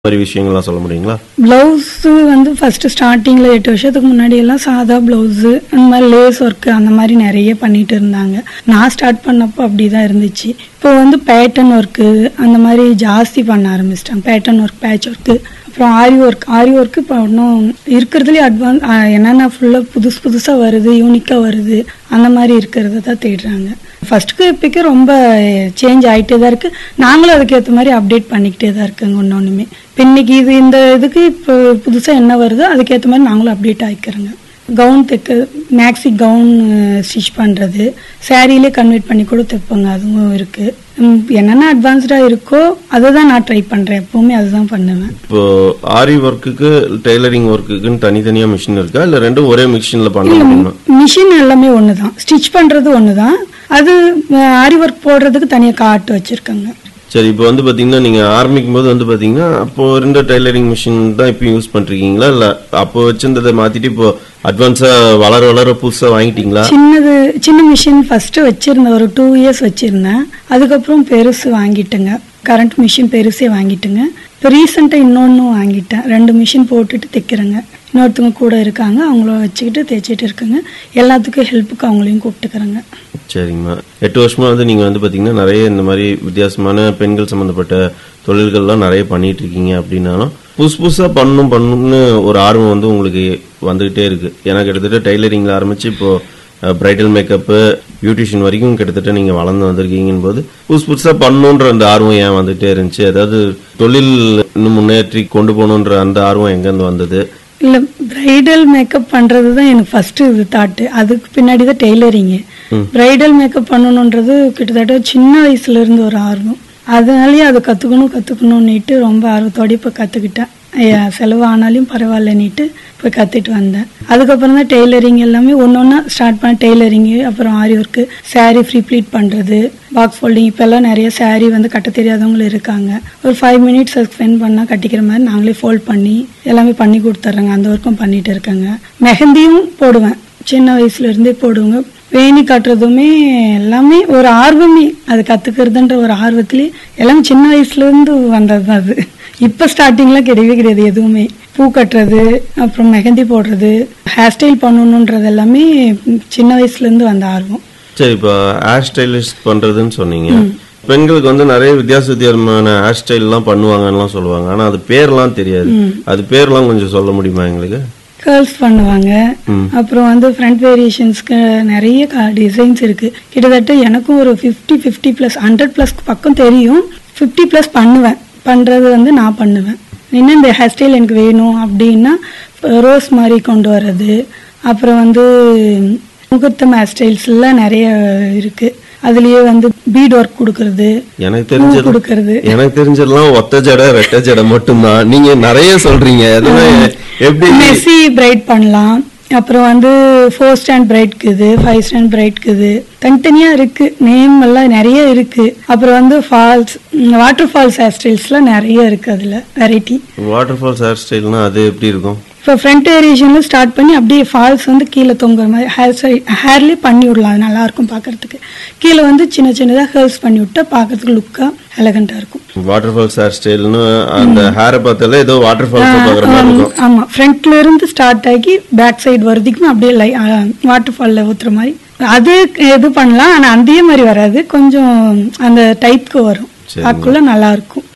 மாதிரி விஷயங்கள்லாம் சொல்ல முடியுங்களா ப்ளவுஸு வந்து ஃபர்ஸ்ட் ஸ்டார்டிங்கில் எட்டு வருஷத்துக்கு முன்னாடி எல்லாம் சாதா ப்ளவுஸு அந்த மாதிரி லேஸ் ஒர்க்கு அந்த மாதிரி நிறைய பண்ணிட்டு இருந்தாங்க நான் ஸ்டார்ட் பண்ணப்போ அப்படி தான் இருந்துச்சு இப்போ வந்து பேட்டர்ன் ஒர்க்கு அந்த மாதிரி ஜாஸ்தி பண்ண ஆரம்பிச்சிட்டாங்க பேட்டர்ன் ஒர்க் பேட்ச் ஒர்க்கு அப்புறம் ஆரி ஒர்க் ஆரி ஒர்க்கு இப்போ இன்னும் இருக்கிறதுலே அட்வான்ஸ் என்னென்ன ஃபுல்லாக புதுசு புதுசாக வருது யூனிக்காக வருது அந்த மாதிரி இருக்கிறத தான் தேடுறாங்க ஃபர்ஸ்ட்டுக்கு இப்போக்கு ரொம்ப சேஞ்ச் ஆகிட்டே தான் இருக்குது நாங்களும் அதுக்கேற்ற மாதிரி அப்டேட் பண்ணிக்கிட்டே தான் இருக்குங்க ஒன்று ஒன்றுமே இப்போ இன்னைக்கு இது இந்த இதுக்கு இப்போ புதுசாக என்ன வருதோ அதுக்கேற்ற மாதிரி நாங்களும் அப்டேட் ஆகிக்கிறோங்க கவுன் தைக்க மேக்ஸி கவுன் ஸ்டிச் பண்ணுறது சாரியிலே கன்வெர்ட் பண்ணி கூட தைப்போங்க அதுவும் இருக்குது என்னென்ன அட்வான்ஸ்டாக இருக்கோ அதை தான் நான் ட்ரை பண்ணுறேன் எப்போவுமே அதுதான் பண்ணுவேன் இப்போ ஆரி ஒர்க்குக்கு டெய்லரிங் ஒர்க்குக்குன்னு தனித்தனியா மிஷின் இருக்கா இல்ல ரெண்டும் ஒரே மிஷின்ல பண்ண முடியுமா மிஷின் எல்லாமே ஒன்று தான் ஸ்டிச் பண்ணுறது ஒன்று தான் அது ஆரி ஒர்க் போடுறதுக்கு தனியாக காட்டு வச்சுருக்காங்க சரி இப்போ வந்து பாத்தீங்கன்னா நீங்க ஆரம்பிக்கும் போது வந்து பாத்தீங்கன்னா அப்போ இருந்த டெய்லரிங் மிஷின் தான் இப்போ யூஸ் பண்றீங்களா இல்ல அப்போ வச்சிருந்ததை மாத்திட்டு இப்போ அட்வான்ஸா வளர வளர புதுசா வாங்கிட்டீங்களா சின்னது சின்ன மிஷின் ஃபர்ஸ்ட் வச்சிருந்தேன் ஒரு டூ இயர்ஸ் வச்சிருந்தேன் அதுக்கப்புறம் பெருசு வாங்கிட்டேங்க கரண்ட் மிஷின் பெருசே வாங்கிட்டுங்க இப்போ ரீசெண்டாக இன்னொன்று வாங்கிட்டேன் ரெண்டு மிஷின் போட்டுட்டு தைக்கிறேங்க இன்னொருத்தவங்க கூட இருக்காங்க அவங்கள வச்சுக்கிட்டு தைச்சிட்டு இருக்கேங்க எல்லாத்துக்கும் ஹெல்ப்புக்கு அவங்களையும் கூப்பிட்டுக்கிறேங்க சரிங்கம்மா எட்டு வருஷமா வந்து நீங்க வந்து பாத்தீங்கன்னா நிறைய இந்த மாதிரி வித்தியாசமான பெண்கள் சம்பந்தப்பட்ட தொழில்கள்லாம் நிறைய பண்ணிட்டு இருக்கீங்க அப்படின்னாலும் புதுசு புதுசா பண்ணணும் பண்ணணும்னு ஒரு ஆர்வம் வந்து உங்களுக்கு வந்துகிட்டே இருக்கு ஏன்னா கிட்டத்தட்ட டெய்லரிங்ல ஆரம்பிச்சு இப்போ பிரைடல் மேக்கப்பு பியூட்டிஷியன் வரைக்கும் கிட்டத்தட்ட நீங்க வளர்ந்து வந்திருக்கீங்கன்னு போது புதுசு புதுசா பண்ணணுன்ற அந்த ஆர்வம் ஏன் வந்துட்டே இருந்துச்சு அதாவது தொழில் இன்னும் முன்னேற்றி கொண்டு போகணுன்ற அந்த ஆர்வம் எங்கேருந்து வந்தது இல்லை பிரைடல் மேக்கப் பண்ணுறது தான் எனக்கு ஃபர்ஸ்ட் இது தாட்டு அதுக்கு பின்னாடி தான் டெய்லரிங்கு பிரைடல் மேக்கப் பண்ணணுன்றது கிட்டத்தட்ட சின்ன வயசுல இருந்து ஒரு ஆர்வம் அதனாலேயே அதை கற்றுக்கணும் கற்றுக்கணும்னுட்டு ரொம்ப ஆர்வத்தோட இப்போ கற்றுக்கிட்டேன் செலவு ஆனாலும் பரவாயில்லன்னுட்டு போய் கற்றுட்டு வந்தேன் அதுக்கப்புறம் தான் டெய்லரிங் எல்லாமே ஒன்று ஒன்றா ஸ்டார்ட் பண்ண டெய்லரிங்கு அப்புறம் aari work saree free pleat பண்ணுறது பாக்ஸ் ஃபோல்டிங் இப்போல்லாம் நிறைய saree வந்து கட்ட தெரியாதவங்களும் இருக்காங்க ஒரு ஃபைவ் மினிட்ஸ் ஸ்பெண்ட் பண்ணால் கட்டிக்கிற மாதிரி நாங்களே ஃபோல்ட் பண்ணி எல்லாமே பண்ணி கொடுத்துட்றேங்க அந்த ஒர்க்கும் பண்ணிட்டு இருக்கேங்க மெஹந்தியும் போடுவேன் சின்ன வயசுல இருந்தே போடுவேங்க வேணி காட்டுறதுமே எல்லாமே ஒரு ஆர்வமே அது கத்துக்கிறதுன்ற ஒரு ஆர்வத்திலே எல்லாமே சின்ன வயசுல இருந்து வந்தது தான் அது இப்ப ஸ்டார்டிங்ல கிடையவே கிடையாது எதுவுமே பூ கட்டுறது அப்புறம் மெஹந்தி போடுறது ஹேர் ஸ்டைல் பண்ணணுன்றது எல்லாமே சின்ன வயசுல இருந்து வந்த ஆர்வம் சரி இப்போ ஹேர் ஸ்டைலிஸ்ட் பண்றதுன்னு சொன்னீங்க பெண்களுக்கு வந்து நிறைய வித்தியாச வித்தியாசமான ஹேர் ஸ்டைல்லாம் பண்ணுவாங்கன்னு சொல்லுவாங்க ஆனா அது பேர்லாம் தெரியாது அது பேர்லாம் கொஞ்சம் சொல்ல முடியுமா எங்களுக்கு கேர்ள்ஸ் பண்ணுவாங்க அப்புறம் வந்து ஃப்ரண்ட் வேரியேஷன்ஸ்க்கு நிறைய டிசைன்ஸ் இருக்கு கிட்டத்தட்ட எனக்கும் ஒரு fifty fifty plus hundred plus பக்கம் தெரியும் ஃபிஃப்டி ப்ளஸ் பண்ணுவேன் பண்ணுறது வந்து நான் பண்ணுவேன் இன்னும் இந்த ஹேர் ஸ்டைல் எனக்கு வேணும் அப்படின்னா ரோஸ் மாதிரி கொண்டு வர்றது அப்புறம் வந்து முகூர்த்தம் ஹேர் ஸ்டைல்ஸ்லாம் நிறைய இருக்கு அதுலயே வந்து பீட் ஒர்க் கொடுக்கறது எனக்கு பூ தெரிஞ்சது கொடுக்கறது எனக்கு தெரிஞ்சதெல்லாம் ஒத்த ஜடை ரெட்டை ஜடை மட்டும்தான் நீங்க நிறைய சொல்றீங்க அதெல்லாம் எப்படி மெஸ்ஸி பிரைட் பண்ணலாம் அப்புறம் வந்து ஃபோர் ஸ்டாண்ட் பிரைட்க்குது ஃபைவ் ஸ்டாண்ட் பிரைட்க்குது தனித்தனியா இருக்கு நேம் எல்லாம் நிறைய இருக்கு அப்புறம் வந்து ஃபால்ஸ் வாட்டர் ஃபால்ஸ் ஹேர் ஸ்டைல்ஸ்லாம் நிறைய இருக்கு அதுல வெரைட்டி வாட்டர் ஃபால்ஸ் ஹேர் ஸ்டைல்னா அது எப்படி இருக்கும் இப்போ ஃப்ரண்ட் வேரியேஷன்ல ஸ்டார்ட் பண்ணி அப்படியே ஃபால்ஸ் வந்து கீழே தொங்குற மாதிரி ஹேர் ஸ்டைல் ஹேர்லேயே பண்ணி விடலாம் அது நல்லா இருக்கும் பார்க்கறதுக்கு கீழே வந்து சின்ன சின்னதாக ஹேர்ஸ் பண்ணி விட்டா பார்க்கறதுக்கு லுக்காக எலகண்டா இருக்கும் வாட்டர் ஃபால்ஸ் ஹேர் ஸ்டைல்னு அந்த ஹேரை பார்த்தாலே ஏதோ வாட்டர் ஃபால்ஸ் பாக்குற மாதிரி இருக்கும் ஆமா ஃப்ரண்ட்ல இருந்து ஸ்டார்ட் ஆகி பேக் சைடு வரதுக்குமே அப்படியே லை வாட்டர் ஃபால்ல ஊத்துற மாதிரி அது இது பண்ணலாம் ஆனா அதே மாதிரி வராது கொஞ்சம் அந்த டைப்க்கு வரும் சரிங்க. பார்க்கக்குள்ள நல்லா இருக்கும்